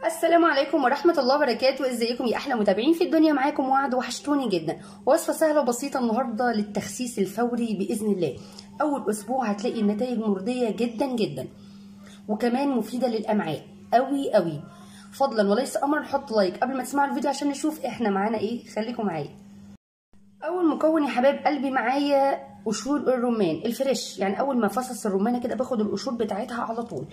السلام عليكم ورحمة الله وبركاته ازيكم يا احلى متابعين في الدنيا معاكم وعد وحشتوني جدا وصفة سهلة وبسيطة النهاردة للتخسيس الفوري بإذن الله أول أسبوع هتلاقي النتائج مرضية جدا جدا وكمان مفيدة للأمعاء قوي قوي فضلا وليس أمر حط لايك قبل ما تسمعوا الفيديو عشان نشوف احنا معانا ايه خليكم معايا أول مكون يا حبايب قلبي معايا قشور الرمان الفريش يعني أول ما فصص الرمانة كده باخد القشور بتاعتها على طول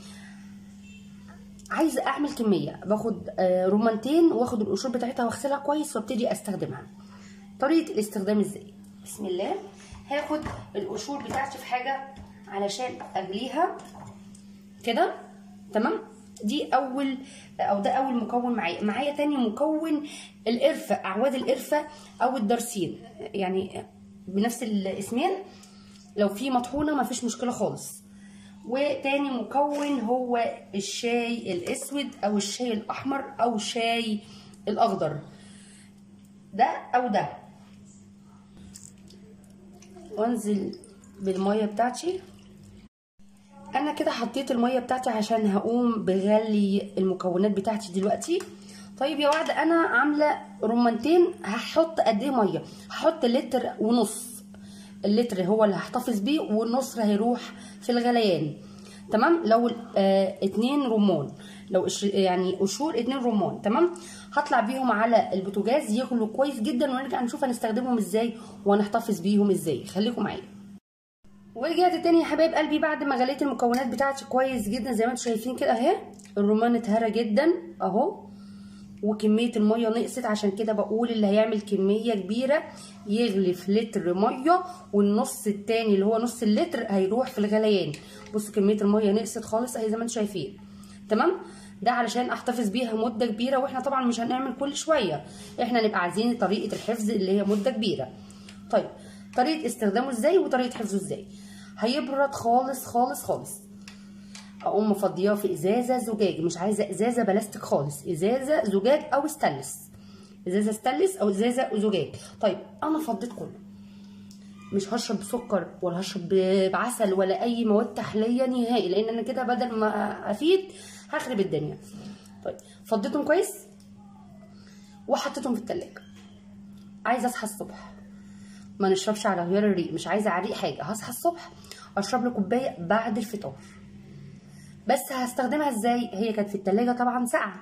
عايزه اعمل كميه باخد آه، رمانتين واخد القشور بتاعتها واغسلها كويس وابتدي استخدمها طريقه الاستخدام ازاي بسم الله هاخد القشور بتاعتي في حاجه علشان اغليها كده تمام دي اول او ده اول مكون معايا معايا تاني مكون القرفه اعواد القرفه او الدرسين يعني بنفس الاسمين لو في مطحونه مفيش مشكله خالص وتاني مكون هو الشاي الاسود او الشاي الاحمر او الشاي الاخضر ده او ده وانزل بالميه بتاعتي انا كده حطيت الميه بتاعتي عشان هقوم بغلي المكونات بتاعتي دلوقتي طيب يا وعد انا عامله رمانتين هحط قد ايه ميه هحط لتر ونص اللتر هو اللي هحتفظ بيه والنص هيروح في الغليان تمام لو آه اتنين رمان لو يعني قشور اتنين رمان تمام هطلع بيهم على البوتاجاز يغلوا كويس جدا ونرجع نشوف هنستخدمهم ازاي وهنحتفظ بيهم ازاي خليكم معايا ورجعت تاني يا حبايب قلبي بعد ما غليت المكونات بتاعتي كويس جدا زي ما انتم شايفين كده اهي الرمان اتهرى جدا اهو وكميه الميه نقصت عشان كده بقول اللي هيعمل كميه كبيره يغلي في لتر ميه والنص التاني اللي هو نص اللتر هيروح في الغليان بصوا كميه الميه نقصت خالص اهي زي ما انتم شايفين تمام ده علشان احتفظ بيها مده كبيره واحنا طبعا مش هنعمل كل شويه احنا نبقى عايزين طريقه الحفظ اللي هي مده كبيره طيب طريقه استخدامه ازاي وطريقه حفظه ازاي هيبرد خالص خالص خالص اقوم مفضياه في ازازه زجاج مش عايزه ازازه بلاستيك خالص ازازه زجاج او ستانلس ازازه ستانلس او ازازه زجاج طيب انا فضيت كله مش هشرب بسكر ولا هشرب بعسل ولا اي مواد تحليه نهائي لان انا كده بدل ما افيد هخرب الدنيا طيب فضيتهم كويس وحطيتهم في التلاجة عايزه اصحى الصبح ما نشربش على غير الريق مش عايزه على الريق حاجه هصحى الصبح اشرب لي كوبايه بعد الفطار بس هستخدمها ازاي هي كانت في التلاجة طبعا ساقعه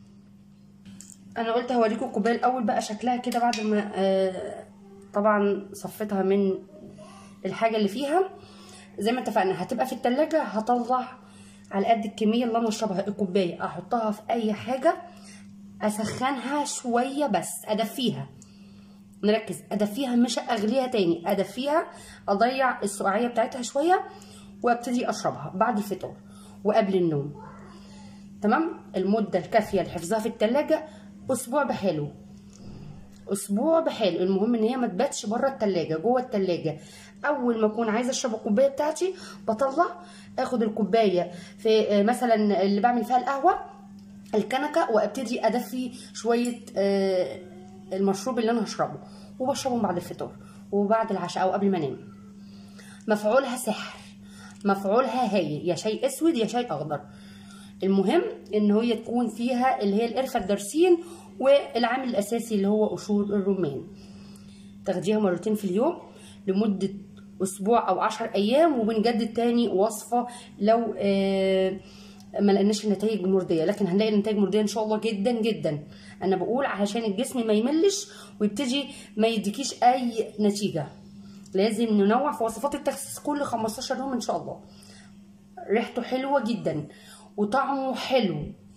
انا قلت هوريكم الكوبايه الاول بقى شكلها كده بعد ما آه طبعا صفيتها من الحاجه اللي فيها زي ما اتفقنا هتبقى في التلاجة هطلع على قد الكميه اللي انا اشربها الكوبايه احطها في اي حاجه اسخنها شويه بس ادفيها نركز ادفيها مش اغليها تاني ادفيها اضيع السقعيه بتاعتها شويه وابتدي اشربها بعد الفطار وقبل النوم تمام المده الكافيه لحفظها في التلاجة اسبوع بحاله اسبوع بحاله المهم ان هي ما تباتش بره التلاجة جوه التلاجة اول ما اكون عايزه اشرب الكوبايه بتاعتي بطلع اخد الكوبايه في مثلا اللي بعمل فيها القهوه الكنكه وابتدي ادفي شويه المشروب اللي انا هشربه وبشربهم بعد الفطار وبعد العشاء او قبل ما انام مفعولها سحر مفعولها هايل يا شاي اسود يا شاي اخضر المهم ان هي تكون فيها اللي هي القرفه الدرسين والعامل الاساسي اللي هو قشور الرمان تاخديها مرتين في اليوم لمده اسبوع او عشر ايام وبنجدد تاني وصفه لو آه ما لقيناش النتائج مرضيه لكن هنلاقي النتائج مرضيه ان شاء الله جدا جدا انا بقول علشان الجسم ما يملش ويبتدي ما يديكيش اي نتيجه لازم ننوع في وصفات التخسيس كل 15 يوم ان شاء الله ريحته حلوه جدا وطعمه حلو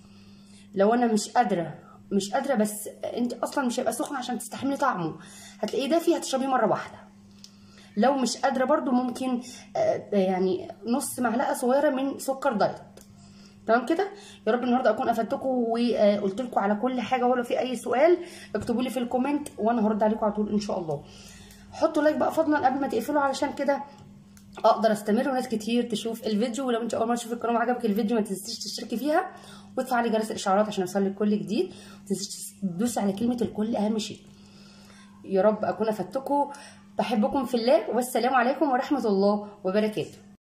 لو انا مش قادره مش قادره بس انت اصلا مش هيبقى سخن عشان تستحملي طعمه هتلاقيه دافي هتشربيه مره واحده لو مش قادره برضو ممكن يعني نص معلقه صغيره من سكر دايت تمام كده يا رب النهارده اكون افدتكم وقلت لكم على كل حاجه ولو في اي سؤال اكتبوا لي في الكومنت وانا هرد عليكم على طول ان شاء الله حطوا لايك بقى فضلا قبل ما تقفلوا علشان كده اقدر استمر وناس كتير تشوف الفيديو ولو انت اول مره تشوف القناه وعجبك الفيديو ما تنسيش تشتركي فيها وتفعلي جرس الاشعارات عشان يوصلك كل جديد ما تنسيش تدوسي على كلمه الكل اهم شيء يا رب اكون افدتكم بحبكم في الله والسلام عليكم ورحمه الله وبركاته